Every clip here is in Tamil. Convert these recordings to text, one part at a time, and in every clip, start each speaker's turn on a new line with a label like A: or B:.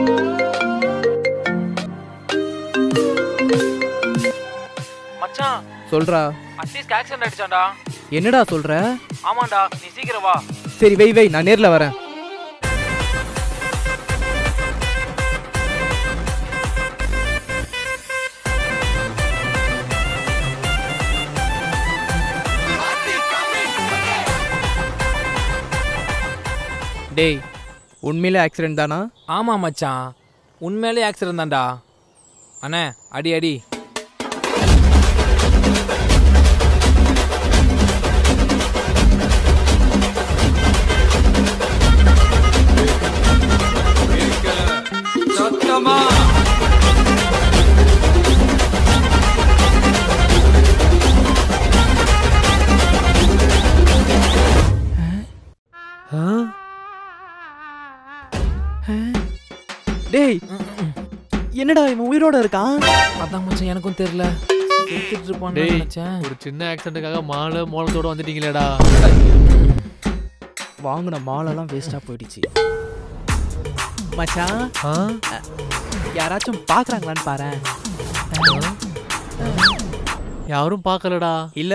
A: மச்சான்
B: சொல்றா
A: அட்லீஸ்ட் ஆக்சிடென்ட் ஆயிடுச்சான்டா
B: என்னடா சொல்ற
A: ஆமாண்டா நீ சீக்கிரம் வா
B: சரி வை வை நான் நேர்ல வரேன் டேய் உண்மையிலே ஆக்சிடென்ட் தானா
A: ஆமா மச்சான் உண்மையிலே ஆக்சிடென்ட் தான்டா அண்ணே அடி அடி
B: டேய் என்னடா இவன் உயிரோட இருக்கான்
A: அதான் மச்சான் எனக்கும் தெரியல செத்துட்டு இருப்பான்னு
C: டேய்
A: நினைச்சேன்
C: ஒரு சின்ன ஆக்சிடென்ட்டுக்காக மாலை மோளத்தோட வந்துட்டீங்களேடா
B: வாங்கின மாலெல்லாம் வேஸ்டா போயிடுச்சு மச்சான்
C: ஆ
B: யாராச்சும் பாக்குறாங்களான்னு பாரேன்
C: யாரும் பார்க்கலடா
B: இல்ல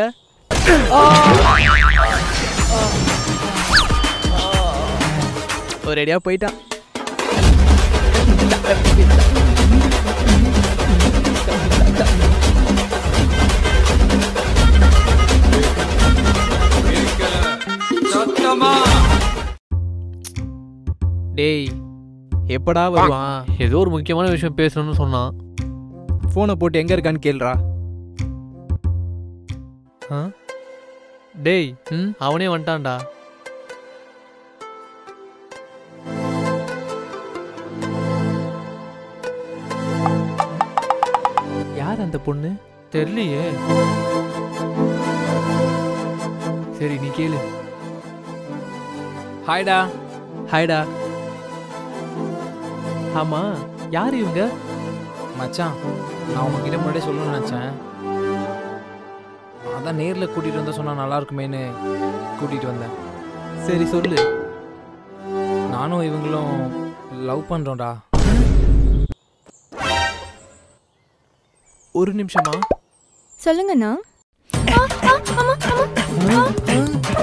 B: ஒரு அடியா போயிட்டான் டேய் எப்படா வருவான்
C: ஏதோ ஒரு முக்கியமான விஷயம் பேசணும்னு சொன்னான்
B: போனை போட்டு எங்க இருக்கான்னு கேளுடா
C: ஆ? டேய்
B: ம்
C: அவனே வந்துட்டான்டா
B: யார் அந்த பொண்ணு
C: தெரியலையே சரி நீ கேளு
A: ஹாய்டா
B: ஹாய்டா ஆமா யார் இவங்க
A: மச்சான் நான் உங்ககிட்ட முன்னாடியே சொல்லணும்னு நினச்சேன் அதான் நேரில் கூட்டிகிட்டு வந்தா சொன்னா நல்லா இருக்குமேன்னு கூட்டிகிட்டு வந்தேன்
B: சரி சொல்லு
A: நானும் இவங்களும் லவ் பண்ணுறோம்டா
B: ஒரு நிமிஷமா
D: சொல்லுங்கண்ணா ஆ, ஆ, ஆமா, ஆமா. ஆ.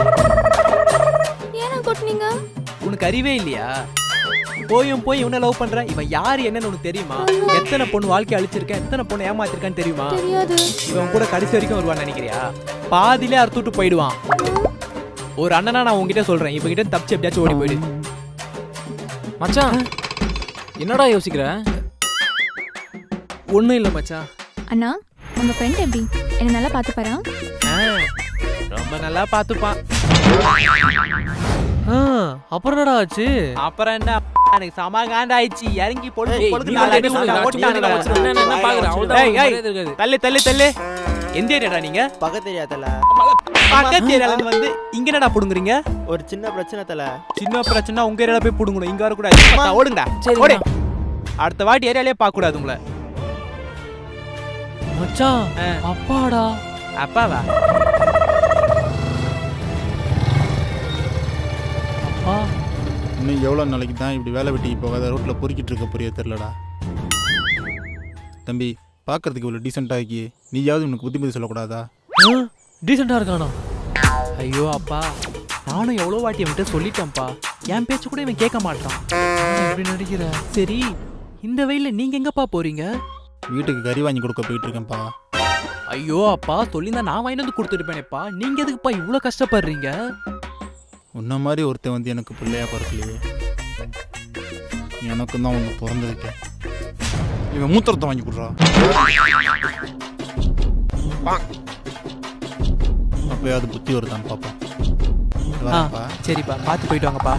D: ஏன்னா கொட்டுனீங்க
B: உனக்கு அறிவே இல்லையா போயும் போய் இவனை லவ் பண்ற இவன் யாரு என்னன்னு உனக்கு தெரியுமா எத்தனை பொண்ணு வாழ்க்கை அழிச்சிருக்கேன் எத்தனை பொண்ணு ஏமாத்திருக்கான்னு தெரியுமா
D: தெரியாது
B: இவன் கூட கடைசி வரைக்கும் வருவான்னு நினைக்கிறியா பாதியிலே அறுத்துட்டு போயிடுவான் ஒரு அண்ணனா நான் உங்ககிட்ட சொல்றேன் இவன் கிட்ட தப்பிச்சு எப்படியாச்சும் ஓடி போயிடு
A: மச்சான் என்னடா யோசிக்கிற
B: ஒண்ணும் இல்ல மச்சான்
D: அண்ணா உங்க ஃப்ரெண்ட் எப்படி என்ன நல்லா பார்த்துப்பாரா
B: ஆ, ரொம்ப நல்லா பாத்துப்பான்
C: ஆ, அப்புறம் என்னடா ஆச்சு
B: அப்புறம் என்ன எனக்கு சமாகாண்ட ஆயிடுச்சு இறங்கி பொழுது
A: ஏய்,
B: பொழுது
A: நீ
B: நாலு
A: வந்து
B: அடி
A: என்ன
B: விட்டா
A: சொல்ற?
B: ஓட்டானுடா.
A: சும்மா என்ன என்ன பாக்குற? அவ்வளவுதான்
B: ஏய், ஏய்,
A: மரியாதை இருக்காது.
B: தள்ளு தள்ளு தள்ளு எந்த ஏரியாடா நீங்க
E: பக்கத்து ஏரியா தல
B: பக்கத்து ஏரியால இருந்து வந்து இங்க என்னடா புடுங்குறீங்க
E: ஒரு சின்ன பிரச்சனை தல
B: சின்ன பிரச்சனை உங்க ஏரியால போய் புடுங்கணும் இங்க வரக்கூடாது பார்த்தா, ஓடுங்கடா
A: சரிங்கண்ணா.
B: ஓடு அடுத்த வாட்டி ஏரியாலே பார்க்க கூடாது உங்களை
C: மச்சான்
B: ஆ.
C: அப்பாடா
B: அப்பாவா
C: அப்பா
F: இன்னும் எவ்வளோ நாளைக்கு தான் இப்படி வேலை வெட்டிக்கு போகாத ரோட்டில் பொறுக்கிட்டு இருக்க புரிய தெரிலடா தம்பி பார்க்கறதுக்கு இவ்வளோ டீசெண்டாக ஆக்கி நீயாவது உனக்கு புத்திமதி சொல்லக்கூடாதா
C: டீசெண்டா இருக்கானா
B: ஐயோ அப்பா நானும் எவ்வளோ வாட்டி அவன்கிட்ட சொல்லிட்டேன்ப்பா என் பேச்சு கூட இவன் கேட்க மாட்டான்
C: எப்படி நடிக்கிற
B: சரி இந்த வெயில்ல நீங்க எங்கப்பா போறீங்க
F: வீட்டுக்கு கறி வாங்கி கொடுக்க போயிட்டு இருக்கேன்ப்பா
B: ஐயோ அப்பா சொல்லியிருந்தா நான் வாங்கிட்டு வந்து கொடுத்துருப்பேனேப்பா நீங்க எதுக்குப்பா இவ்வளோ கஷ்டப்படுறீங்க
F: உன்ன மாதிரி ஒருத்தன் வந்து எனக்கு பிள்ளையா பிறக்கலையே எனக்கும் தான் ஒன்று பிறந்திருக்கு இவன் மூத்திரத்தை வாங்கி கொடுறா அப்பயாவது புத்தி வருதான் பாப்போம்
B: ஆ
F: வரேன்ப்பா.
B: சரிப்பா பார்த்து போயிட்டு வாங்கப்பா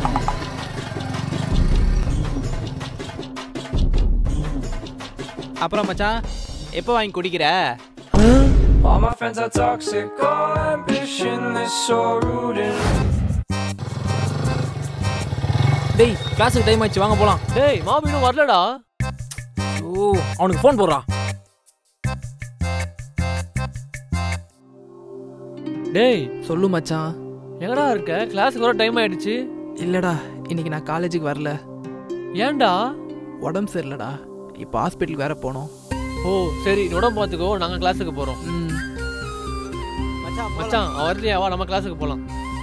B: அப்புறம் மச்சான் எப்போ வாங்கி குடிக்கிற
G: All my friends are toxic, all ambitionless, so rude and
A: டேய் கிளாஸுக்கு டைம் ஆச்சு வாங்க போலாம்
C: டேய் மாமி இன்னும் வரலடா
A: ஓ அவனுக்கு ஃபோன் போடுறா
C: டேய்
B: சொல்லு மச்சான்
C: எங்கடா இருக்க கிளாஸுக்கு வர டைம் ஆயிடுச்சு
B: இல்லடா இன்னைக்கு நான் காலேஜுக்கு வரல
C: ஏன்டா
B: உடம்பு சரியில்லடா இப்போ ஹாஸ்பிட்டல் வேற போனோம்
C: ஓ சரி நீ உடம்பு பார்த்துக்கோ நாங்கள் கிளாஸுக்கு போகிறோம்
B: ம்
E: மச்சான் போலாம்.
C: மச்சான் அவன் வரலையா வா நம்ம கிளாஸுக்கு போகலாம்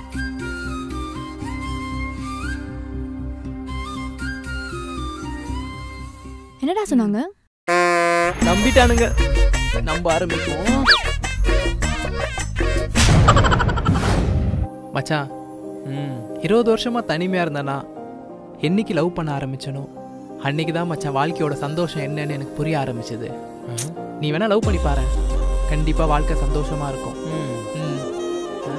D: என்னடா சொன்னாங்க
B: நம்பிட்டானுங்க நம்ப ஆரம்பிப்போம் மச்சான்
A: ம்
B: இருபது வருஷமா தனிமையா இருந்தானா என்னைக்கு லவ் பண்ண ஆரம்பிச்சனோ அன்னைக்கு தான் மச்சான் வாழ்க்கையோட சந்தோஷம் என்னன்னு எனக்கு புரிய ஆரம்பிச்சது நீ வேணா லவ் பண்ணி பாரு கண்டிப்பா வாழ்க்கை சந்தோஷமா இருக்கும்
A: ம்
B: ம். ஆ?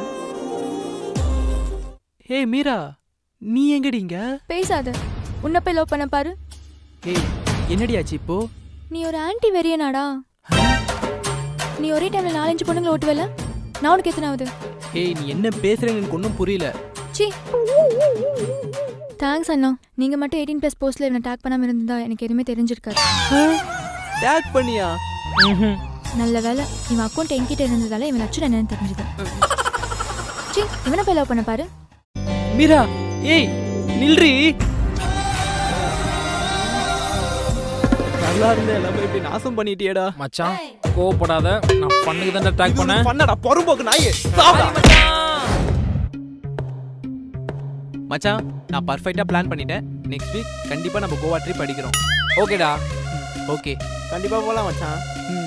B: ஏய் மீரா நீ எங்கடிங்க
D: பேசாத உன்னை போய் லவ் பண்ண பாரு
B: ஏய் என்னடி ஆச்சு இப்போ
D: நீ ஒரு ஆன்டி வெறியனாடா நீ ஒரே டைம்ல நாலஞ்சு பொண்ணுங்களை ஓட்டுவல நான் உனக்கு எத்தனாவது
B: ஏய் நீ என்ன பேசுறேன்னு எனக்கு ஒன்றும் புரியல
D: சி தேங்க்ஸ் அண்ணா நீங்க மட்டும் எயிட்டீன் ப்ளஸ் போஸ்ட்ல இவனை டேக் பண்ணாம இருந்தா எனக்கு எதுவுமே தெரிஞ்சிருக்காது
B: டேக் பண்ணியா
D: நல்ல வேலை இவன் அக்கௌண்ட் என்கிட்ட இருந்ததால இவன் லட்சம் என்னன்னு தெரிஞ்சது சி இவனை போய் லவ் பண்ண பாரு
B: மீரா ஏய் நில்றி நல்லா இருந்த எல்லாமே இப்படி நாசம் பண்ணிட்டியேடா
A: மச்சான் கோவப்படாத நான் பண்ணுக்கு தான் ட்ராக் பண்ணேன்
B: பண்ணடா பொறும்போக்கு நாயே
A: சாரி மச்சான்
B: மச்சான் நான் பர்ஃபெக்ட்டா பிளான் பண்ணிட்டேன் நெக்ஸ்ட் வீக் கண்டிப்பா நம்ம கோவா ட்ரிப் அடிக்கிறோம்
A: ஓகேடா
B: ஓகே
E: கண்டிப்பா போலாம் மச்சான்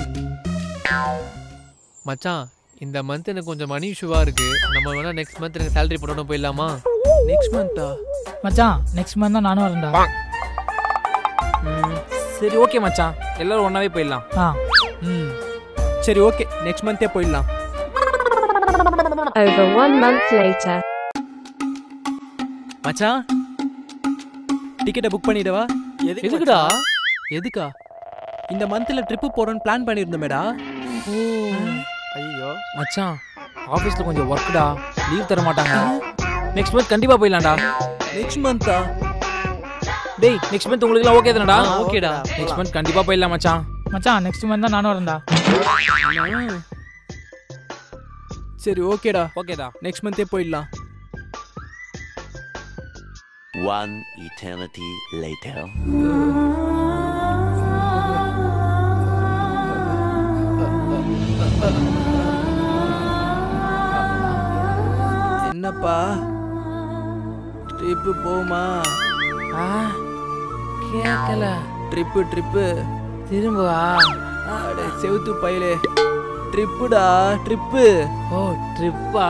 C: மச்சான் இந்த மந்த் எனக்கு கொஞ்சம் மணி இஷ்யூவாக இருக்கு நம்ம வேணா நெக்ஸ்ட் மந்த் எனக்கு சேலரி போடணும் போயிடலாமா
B: நெக்ஸ்ட் மந்தா
H: மச்சான் நெக்ஸ்ட் மந்த் தான் நானும் வரேன்டா
A: ம், சரி ஓகே மச்சான் எல்லாரும் ஒன்னாவே போயிடலாம்
H: ஆ
B: ம் சரி ஓகே நெக்ஸ்ட் மந்தே போயிடலாம்
I: Over one month later.
B: மச்சான் டிக்கெட்டை புக் பண்ணிடவா
E: எதுக்கு
C: எதுக்குடா
B: எதுக்கா இந்த மந்த்ல ட்ரிப்பு போறோம்னு பிளான் பண்ணியிருந்தோமேடா
E: ஐயோ
A: மச்சான் ஆஃபீஸில் கொஞ்சம் ஒர்க்குடா லீவ் தர மாட்டாங்க நெக்ஸ்ட் மந்த் கண்டிப்பாக போயிடலாம்டா
B: நெக்ஸ்ட் மந்தா
A: டேய் நெக்ஸ்ட் மந்த் உங்களுக்குலாம் ஓகே தானடா
C: ஆ, ஓகேடா
A: நெக்ஸ்ட் மந்த் கண்டிப்பாக போயிடலாம் மச்சான்
H: மச்சான் நெக்ஸ்ட் மந்த் தான் நானும் வரேன்டா
B: சரி ஓகேடா
A: ஓகேடா
B: நெக்ஸ்ட் மந்தே போயிடலாம்
J: One eternity later.
B: என்னப்பா ட்ரிப்பு போமா
A: ஆ கேட்கல
B: ட்ரிப்பு ட்ரிப்பு
A: திரும்பவா
B: அடே செவுத்து பையலே ட்ரிப்புடா ட்ரிப்பு
A: ஓ ட்ரிப்பா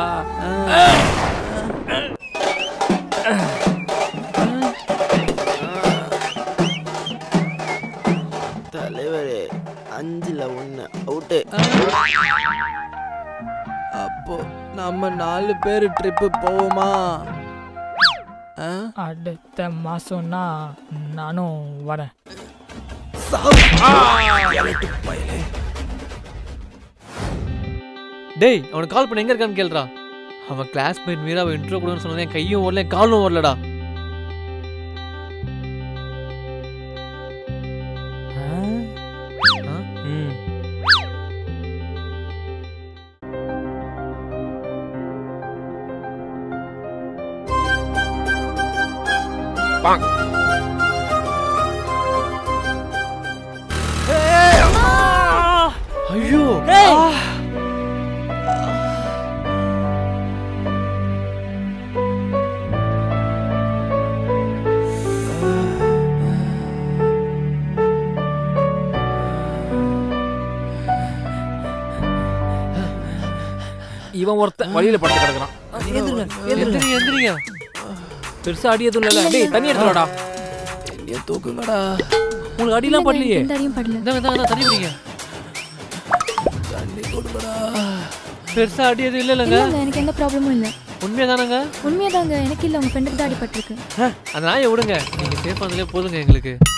E: தலைவரே அஞ்சுல ஒண்ணு அவுட்டு
B: அப்போ நம்ம நாலு பேர் ட்ரிப்பு போவோமா ஆ?
H: அடுத்த மாசம்னா நானும் வரேன்
C: டேய் அவனுக்கு கால் பண்ண எங்க இருக்கான்னு கேளுடா அவன் கிளாஸ்மேட் மீராவை இன்ட்ரோ கொடுன்னு சொன்னதே என் கையும் வரல என் காலும் வரலடா ஆ?
A: ம்
C: ஐயோ
A: இவன் ஒருத்தன் வழியில படுத்து கிடக்குறான் எந்திருங்க எந்திருங்க
C: எந்திரிங்க எந்திரிங்க
A: பெருசா அடி எதுவும் இல்ல டேய் தண்ணி எடுத்துடா
B: என்னைய தூக்குங்கடா
A: உங்களுக்கு அடிலாம் படலையே
D: எந்த அடியும் படல
C: இந்தாங்க இந்தாங்க இந்தாங்க, தண்ணி குடிங்க பெருசா அடி எதுவும் இல்லை இல்லைங்க
D: இல்லைங்க எனக்கு எந்த ப்ராப்ளமும் இல்லை
C: உண்மையா தானங்க
D: உண்மையாதாங்க எனக்கு இல்லை உங்க ஃப்ரெண்டுக்கு தான் அடிபட்டிருக்கு
C: அந்த நாயை விடுங்க நீங்க சேஃபா இருந்தாலே போதுங்க எங்களுக்கு